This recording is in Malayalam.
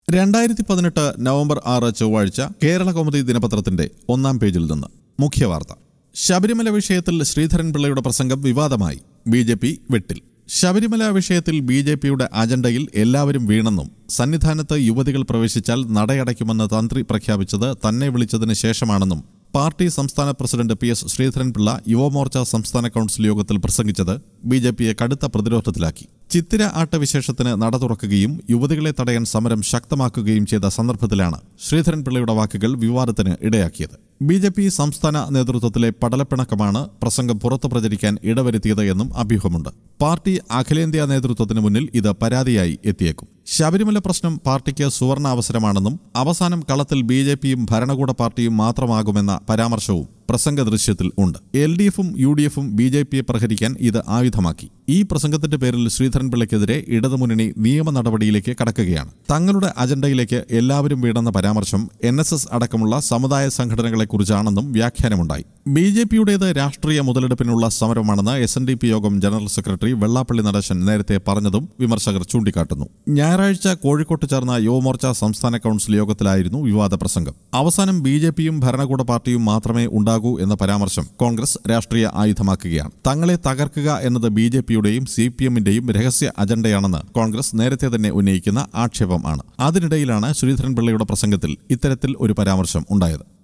രണ്ടായിരത്തി പതിനെട്ട് നവംബർ ആറ് ചൊവ്വാഴ്ച കേരള കൗമുദി ദിനപത്രത്തിന്റെ ഒന്നാം പേജിൽ നിന്ന് മുഖ്യവാർത്ത ശബരിമല വിഷയത്തിൽ ശ്രീധരൻപിള്ളയുടെ പ്രസംഗം വിവാദമായി ബി ജെ പി വെട്ടിൽ ശബരിമല വിഷയത്തിൽ ബി ജെ പിയുടെ അജണ്ടയിൽ എല്ലാവരും വീണെന്നും സന്നിധാനത്ത് യുവതികൾ പ്രവേശിച്ചാൽ നടയടയ്ക്കുമെന്ന് തന്ത്രി പ്രഖ്യാപിച്ചത് തന്നെ വിളിച്ചതിന് ശേഷമാണെന്നും പാർട്ടി സംസ്ഥാന president P S Sreedharan Pillai Yuvamorcha സംസ്ഥാന കൌൺസിൽ യോഗത്തിൽ പ്രസംഗിച്ചത് ബി ജെ പിയെ കടുത്ത പ്രതിരോധത്തിലാക്കി ചിത്തിര ആട്ടവിശേഷത്തിന് നട തുറക്കുകയും യുവതികളെ തടയാൻ സമരം ശക്തമാക്കുകയും ചെയ്ത സന്ദർഭത്തിലാണ് ശ്രീധരൻപിള്ളയുടെ വാക്കുകൾ വിവാദത്തിന് ഇടയാക്കിയത് ബി ജെ പി സംസ്ഥാന നേതൃത്വത്തിലെ പടലപ്പിണക്കമാണ് പ്രസംഗം പുറത്തു പ്രചരിക്കാൻ ഇടവരുത്തിയത് എന്നും അഭ്യൂഹമുണ്ട് പാർട്ടി അഖിലേന്ത്യാ നേതൃത്വത്തിന് മുന്നിൽ ഇത് പരാതിയായി എത്തിയേക്കും ശബരിമല പ്രശ്നം പാർട്ടിക്ക് സുവർണ അവസരമാണെന്നും അവസാനം കളത്തിൽ ബി ജെ പിയും ഭരണകൂട പാർട്ടിയും മാത്രമാകുമെന്ന പരാമർശവും പ്രസംഗ ദൃശ്യത്തിൽ ഉണ്ട് എൽ ഡി എഫും യു ഡി എഫും ബി ജെ പിയെ പ്രഹരിക്കാൻ ഇത് ആയുധമാക്കി ഈ പ്രസംഗത്തിന്റെ പേരിൽ ശ്രീധരൻപിള്ളയ്ക്കെതിരെ ഇടതുമുന്നണി നിയമ നടപടിയിലേക്ക് കടക്കുകയാണ് തങ്ങളുടെ അജണ്ടയിലേക്ക് എല്ലാവരും വീണെന്ന പരാമർശം എൻ എസ് എസ് അടക്കമുള്ള സമുദായ സംഘടനകളെക്കുറിച്ചാണെന്നും വ്യാഖ്യാനമുണ്ടായി ബി ജെ പിയുടേത് രാഷ്ട്രീയ മുതലെടുപ്പിനുള്ള സമരമാണെന്ന് എസ് എൻ ഡി പി യോഗം ജനറൽ സെക്രട്ടറി വെള്ളാപ്പള്ളി നടേശൻ നേരത്തെ പറഞ്ഞതും വിമർശകർ ചൂണ്ടിക്കാട്ടുന്നു ഞായറാഴ്ച കോഴിക്കോട്ട് ചേർന്ന യുവമോർച്ച സംസ്ഥാന കൌൺസിൽ യോഗത്തിലായിരുന്നു വിവാദ പ്രസംഗം അവസാനം ബി ജെ പിയും ഭരണകൂട പാർട്ടിയും മാത്രമേ ഉണ്ടാകൂ എന്ന പരാമർശം കോൺഗ്രസ് രാഷ്ട്രീയ ആയുധമാക്കുകയാണ് തങ്ങളെ തകർക്കുക എന്നത് ബി ജെ പിയുടെയും സി പി എമ്മിന്റെയും രഹസ്യ അജണ്ടയാണെന്ന് കോൺഗ്രസ് നേരത്തെ തന്നെ ഉന്നയിക്കുന്ന ആക്ഷേപം ആണ് അതിനിടയിലാണ് ശ്രീധരൻപിള്ളയുടെ പ്രസംഗത്തിൽ ഇത്തരത്തിൽ ഒരു പരാമർശം ഉണ്ടായത്